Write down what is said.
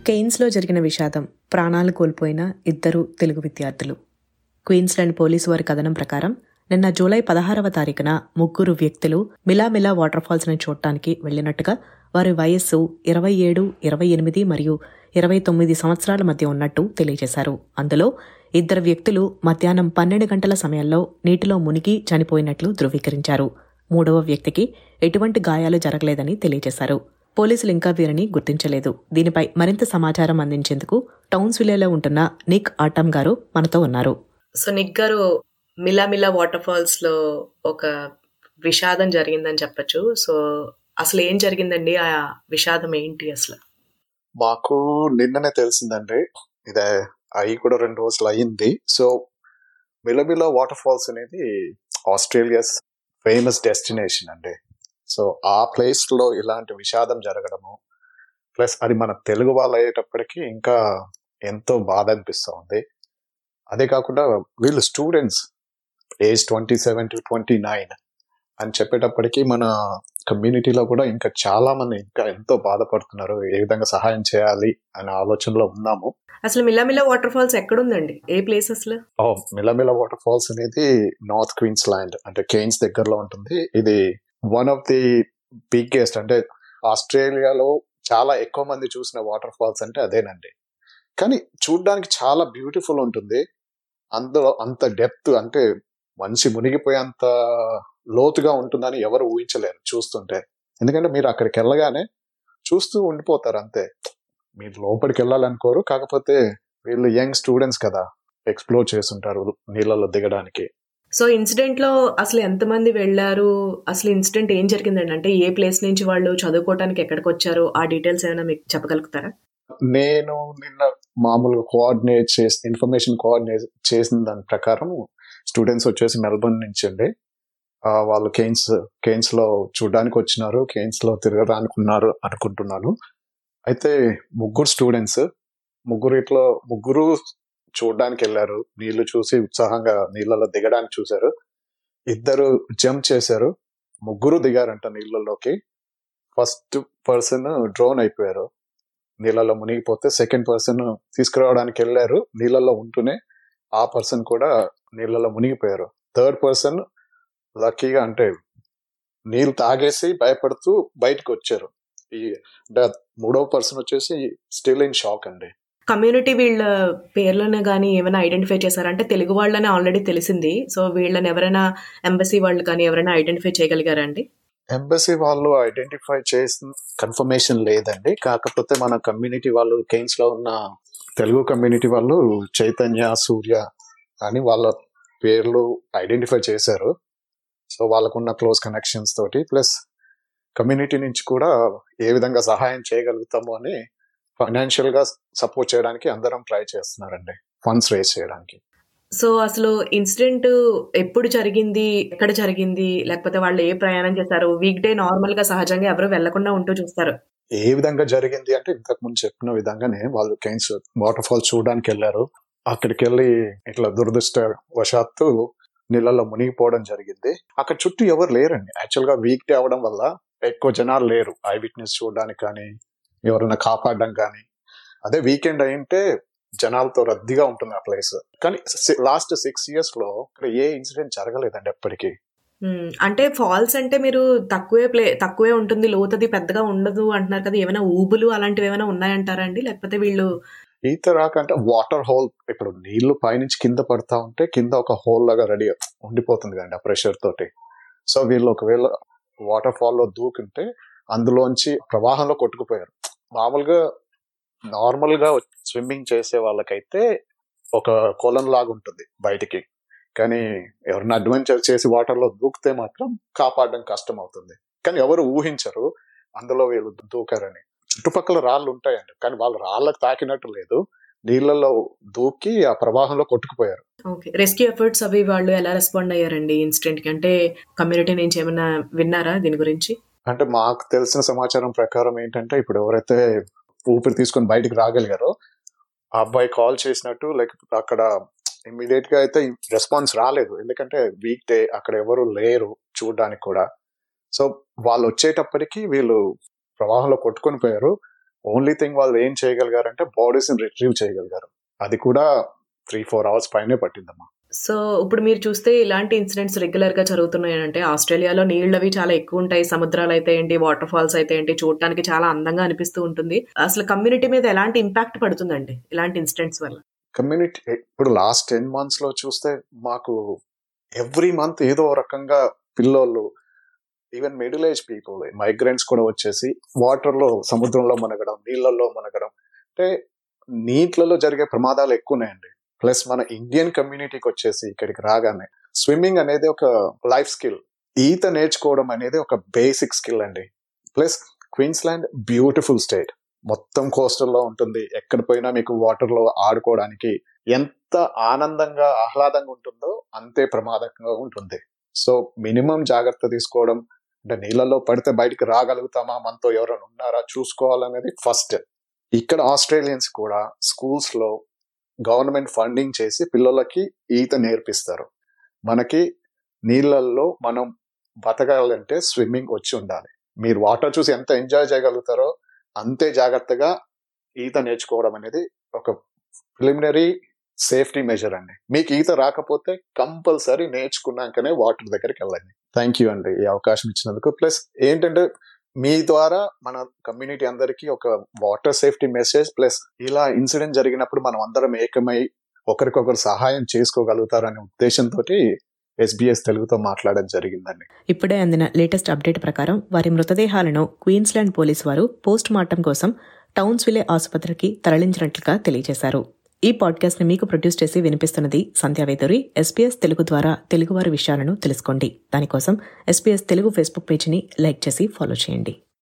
కెయిన్స్లో జరిగిన విషాదం ప్రాణాలు కోల్పోయిన ఇద్దరు తెలుగు విద్యార్థులు క్వీన్స్లాండ్ పోలీసు వారి కథనం ప్రకారం నిన్న జూలై పదహారవ తారీఖున ముగ్గురు వ్యక్తులు మిలామిలా వాటర్ ఫాల్స్ని చూడటానికి వెళ్లినట్టుగా వారి వయస్సు ఇరవై ఏడు ఇరవై ఎనిమిది మరియు ఇరవై తొమ్మిది సంవత్సరాల మధ్య ఉన్నట్టు తెలియజేశారు అందులో ఇద్దరు వ్యక్తులు మధ్యాహ్నం పన్నెండు గంటల సమయంలో నీటిలో మునిగి చనిపోయినట్లు ధృవీకరించారు మూడవ వ్యక్తికి ఎటువంటి గాయాలు జరగలేదని తెలియజేశారు పోలీసులు ఇంకా వీరిని గుర్తించలేదు దీనిపై మరింత సమాచారం అందించేందుకు టౌన్స్విల్లేలో ఉంటున్న నిక్ ఆటమ్ గారు మనతో ఉన్నారు సో నిక్ గారు మిలామిలా వాటర్ ఫాల్స్ లో ఒక విషాదం జరిగిందని చెప్పొచ్చు సో అసలు ఏం జరిగిందండి ఆ విషాదం ఏంటి అసలు మాకు నిన్ననే తెలిసిందండి ఇదే అవి కూడా రెండు రోజులు అయ్యింది సో మిలమిలా వాటర్ ఫాల్స్ అనేది ఆస్ట్రేలియాస్ ఫేమస్ డెస్టినేషన్ అండి సో ఆ ప్లేస్ లో ఇలాంటి విషాదం జరగడము ప్లస్ అది మన తెలుగు వాళ్ళు అయ్యేటప్పటికి ఇంకా ఎంతో బాధ అనిపిస్తూ ఉంది అదే కాకుండా వీళ్ళు students age twenty seven to twenty nine అని చెప్పేటప్పటికి మన కమ్యూనిటీలో కూడా ఇంకా చాలా మంది ఇంకా ఎంతో బాధపడుతున్నారు ఏ విధంగా సహాయం చేయాలి అనే ఆలోచనలో ఉన్నాము అసలు మిలామిలా వాటర్ ఫాల్స్ ఎక్కడుందండి ఏ ప్లేస్ అసలు ఓ మిలమిల వాటర్ ఫాల్స్ అనేది నార్త్ క్వీన్స్ ల్యాండ్ అంటే కేన్స్ దగ్గరలో ఉంటుంది ఇది వన్ ఆఫ్ ది బిగ్గెస్ట్ అంటే ఆస్ట్రేలియాలో చాలా ఎక్కువ మంది చూసిన వాటర్ ఫాల్స్ అంటే అదేనండి కానీ చూడ్డానికి చాలా బ్యూటిఫుల్ ఉంటుంది అందులో అంత డెప్త్ అంటే మనిషి మునిగిపోయేంత లోతుగా ఉంటుందని ఎవరు ఊహించలేరు చూస్తుంటే ఎందుకంటే మీరు అక్కడికి వెళ్ళగానే చూస్తూ ఉండిపోతారు అంతే మీరు లోపలికి వెళ్ళాలనుకోరు కాకపోతే వీళ్ళు యంగ్ స్టూడెంట్స్ కదా ఎక్స్ప్లోర్ చేస్తుంటారు నీళ్ళలో దిగడానికి సో ఇన్సిడెంట్ లో అసలు ఎంతమంది వెళ్ళారు అసలు ఇన్సిడెంట్ ఏం జరిగిందండి అంటే ఏ ప్లేస్ నుంచి వాళ్ళు చదువుకోవడానికి ఎక్కడికి వచ్చారు ఆ డీటెయిల్స్ ఏమైనా మీకు చెప్పగలుగుతారా నేను నిన్న మామూలుగా కోఆర్డినేట్ చేసి ఇన్ఫర్మేషన్ కోఆర్డినేట్ చేసిన దాని ప్రకారం స్టూడెంట్స్ వచ్చేసి మెల్బర్న్ నుంచి అండి ఆ, వాళ్ళు కేన్స్ కేన్స్ లో చూడడానికి వచ్చినారు కేన్స్ లో తిరగడానికి ఉన్నారు అనుకుంటున్నాను అయితే ముగ్గురు స్టూడెంట్స్ ముగ్గురు ఇట్లా ముగ్గురు చూడడానికి వెళ్ళారు నీళ్లు చూసి ఉత్సాహంగా నీళ్ళలో దిగడానికి చూశారు ఇద్దరు జంప్ చేశారు ముగ్గురు దిగారంట నీళ్ళలోకి ఫస్ట్ పర్సన్ డ్రోన్ అయిపోయారు నీళ్ళలో మునిగిపోతే సెకండ్ పర్సన్ తీసుకురావడానికి వెళ్ళారు నీళ్ళలో ఉంటూనే ఆ పర్సన్ కూడా నీళ్ళలో మునిగిపోయారు థర్డ్ పర్సన్ లక్కీగా అంటే నీళ్ళు తాగేసి భయపడుతూ బయటకు వచ్చారు ఈ అంటే మూడవ పర్సన్ వచ్చేసి స్టిల్ ఇన్ షాక్ అండి కమ్యూనిటీ వీళ్ళ పేర్లను కానీ ఏమైనా ఐడెంటిఫై చేశారంటే తెలుగు వాళ్ళని ఆల్రెడీ తెలిసింది సో వీళ్ళని ఎవరైనా ఎంబసీ వాళ్ళు కానీ ఎవరైనా ఐడెంటిఫై చేయగలిగారా అండి ఎంబసీ వాళ్ళు ఐడెంటిఫై చేసిన కన్ఫర్మేషన్ లేదండి కాకపోతే మన కమ్యూనిటీ వాళ్ళు కేన్స్ లో ఉన్న తెలుగు కమ్యూనిటీ వాళ్ళు చైతన్య సూర్య అని వాళ్ళ పేర్లు ఐడెంటిఫై చేశారు సో వాళ్ళకున్న క్లోజ్ కనెక్షన్స్ తోటి ప్లస్ కమ్యూనిటీ నుంచి కూడా ఏ విధంగా సహాయం చేయగలుగుతాము అని ఫైనాన్షియల్ గా సపోర్ట్ చేయడానికి అందరం ట్రై చేస్తున్నారండి ఫండ్స్ రేస్ చేయడానికి సో అసలు ఇన్సిడెంట్ ఎప్పుడు జరిగింది ఎక్కడ జరిగింది లేకపోతే వాళ్ళు ఏ ప్రయాణం చేశారు వీక్ డే నార్మల్ గా సహజంగా ఎవరు వెళ్లకుండా ఉంటూ చూస్తారు ఏ విధంగా జరిగింది అంటే ఇంతకు ముందు చెప్పిన విధంగానే వాళ్ళు కేన్స్ వాటర్ ఫాల్ చూడడానికి వెళ్ళారు అక్కడికి వెళ్ళి ఇట్లా దురదృష్ట వశాత్తు నీళ్ళలో మునిగిపోవడం జరిగింది అక్కడ చుట్టూ ఎవరు లేరండి యాక్చువల్ గా వీక్ డే అవడం వల్ల ఎక్కువ జనాలు లేరు ఐ విట్నెస్ చూడడానికి కానీ ఎవరైనా కాపాడడం కానీ అదే వీకెండ్ అయింటే జనాలతో రద్దీగా ఉంటుంది ఆ ప్లేస్ కానీ లాస్ట్ సిక్స్ ఇయర్స్ లో ఇక్కడ ఏ ఇన్సిడెంట్ జరగలేదండి ఎప్పటికీ మ్మ్. అంటే ఫాల్స్ అంటే మీరు తక్కువే ప్లే తక్కువే ఉంటుంది లోతది పెద్దగా ఉండదు అంటున్నారు కదా ఏమైనా ఊబులు అలాంటివి ఏమైనా ఉన్నాయంటారా అండి లేకపోతే వీళ్ళు ఈత రాక అంటే వాటర్ హోల్ ఇప్పుడు నీళ్లు పైనుంచి కింద పడతా ఉంటే కింద ఒక హోల్ లాగా రెడీ ఉండిపోతుంది కదండి ఆ ప్రెషర్ తోటి సో వీళ్ళు ఒకవేళ వాటర్ ఫాల్ లో దూకుంటే అందులోంచి ప్రవాహంలో కొట్టుకుపోయారు మామూలుగా నార్మల్ గా స్విమ్మింగ్ చేసే వాళ్ళకైతే ఒక కొలం లాగా ఉంటుంది బయటికి కానీ ఎవరైనా అడ్వెంచర్ చేసి వాటర్ లో దూకితే మాత్రం కాపాడడం కష్టం అవుతుంది కానీ ఎవరు ఊహించరు అందులో వీళ్ళు దూకారని చుట్టుపక్కల రాళ్ళు ఉంటాయండి కానీ వాళ్ళు రాళ్ళకు తాకినట్టు లేదు నీళ్ళలో దూకి ఆ ప్రవాహంలో కొట్టుకుపోయారు ఓకే రెస్క్యూ ఎఫర్ట్స్ అవి వాళ్ళు ఎలా రెస్పాండ్ అయ్యారండి ఇన్సిడెంట్ కి అంటే కమ్యూనిటీ నుంచి ఏమైనా విన్నారా దీని గురించి అంటే మాకు తెలిసిన సమాచారం ప్రకారం ఏంటంటే ఇప్పుడు ఎవరైతే ఊపిరి తీసుకొని బయటికి రాగలిగారో ఆ అబ్బాయి కాల్ చేసినట్టు లేకపోతే అక్కడ ఇమ్మీడియట్ గా అయితే రెస్పాన్స్ రాలేదు ఎందుకంటే వీక్ డే అక్కడ ఎవరు లేరు చూడడానికి కూడా సో వాళ్ళు వచ్చేటప్పటికి వీళ్ళు ప్రవాహంలో కొట్టుకొని పోయారు ఓన్లీ థింగ్ వాళ్ళు ఏం చేయగలిగారంటే బాడీస్ రిట్రీవ్ చేయగలిగారు అది కూడా త్రీ ఫోర్ అవర్స్ పైనే పట్టిందమ్మా సో ఇప్పుడు మీరు చూస్తే ఇలాంటి ఇన్సిడెంట్స్ రెగ్యులర్ గా జరుగుతున్నాయి అంటే ఆస్ట్రేలియాలో నీళ్ళవి చాలా ఎక్కువ ఉంటాయి సముద్రాలు అయితే ఏంటి వాటర్ ఫాల్స్ అయితే ఏంటి చూడటానికి చాలా అందంగా అనిపిస్తూ ఉంటుంది అసలు కమ్యూనిటీ మీద ఎలాంటి ఇంపాక్ట్ పడుతుందండి ఇలాంటి ఇన్సిడెంట్స్ వల్ల కమ్యూనిటీ ఇప్పుడు లాస్ట్ టెన్ మంత్స్ లో చూస్తే మాకు ఎవ్రీ మంత్ ఏదో రకంగా పిల్లోళ్ళు even middle age people migrants కూడా వచ్చేసి వాటర్ లో సముద్రంలో మునగడం నీళ్ళల్లో మునగడం అంటే నీటిలలో జరిగే ప్రమాదాలు ఎక్కువ ఉన్నాయండి ప్లస్ మన ఇండియన్ కమ్యూనిటీకి వచ్చేసి ఇక్కడికి రాగానే స్విమ్మింగ్ అనేది ఒక లైఫ్ స్కిల్ ఈత నేర్చుకోవడం అనేది ఒక బేసిక్ స్కిల్ అండి ప్లస్ క్వీన్స్లాండ్ బ్యూటిఫుల్ స్టేట్ మొత్తం కోస్టల్ లో ఉంటుంది ఎక్కడ పోయినా మీకు వాటర్ లో ఆడుకోవడానికి ఎంత ఆనందంగా ఆహ్లాదంగా ఉంటుందో అంతే ప్రమాదకంగా ఉంటుంది సో మినిమం జాగ్రత్త తీసుకోవడం అంటే నీళ్ళలో పడితే బయటికి రాగలుగుతామా మనతో ఎవరైనా ఉన్నారా చూసుకోవాలనేది ఫస్ట్ ఇక్కడ ఆస్ట్రేలియన్స్ కూడా స్కూల్స్ లో గవర్నమెంట్ ఫండింగ్ చేసి పిల్లలకి ఈత నేర్పిస్తారు మనకి నీళ్ళల్లో మనం బతకాలంటే స్విమ్మింగ్ వచ్చి ఉండాలి మీరు వాటర్ చూసి ఎంత ఎంజాయ్ చేయగలుగుతారో అంతే జాగ్రత్తగా ఈత నేర్చుకోవడం అనేది ఒక ప్రిలిమినరీ సేఫ్టీ మెజర్ అండి మీకు ఈత రాకపోతే కంపల్సరీ నేర్చుకున్నాకనే వాటర్ దగ్గరికి వెళ్ళండి థ్యాంక్ యూ అండి ఈ అవకాశం ఇచ్చినందుకు ప్లస్ ఏంటంటే మీ ద్వారా మన కమ్యూనిటీ అందరికీ ఒక వాటర్ సేఫ్టీ మెసేజ్ ప్లస్ ఇలా ఇన్సిడెంట్ జరిగినప్పుడు మనం అందరం ఏకమై ఒకరికొకరు సహాయం చేసుకోగలుగుతారనే ఉద్దేశంతో ఎస్బీఎస్ తెలుగుతో మాట్లాడడం జరిగిందండి ఇప్పుడే అందిన లేటెస్ట్ అప్డేట్ ప్రకారం వారి మృతదేహాలను క్వీన్స్లాండ్ పోలీసు వారు పోస్ట్ మార్టం కోసం టౌన్స్విలే ఆసుపత్రికి తరలించినట్లుగా తెలియజేశారు ఈ పాడ్కాస్ట్ ని మీకు ప్రొడ్యూస్ చేసి వినిపిస్తున్నది సంధ్యావేదూరి ఎస్పీఎస్ తెలుగు ద్వారా తెలుగువారి విషయాలను తెలుసుకోండి దానికోసం ఎస్పీఎస్ తెలుగు ఫేస్బుక్ పేజీని లైక్ చేసి ఫాలో చేయండి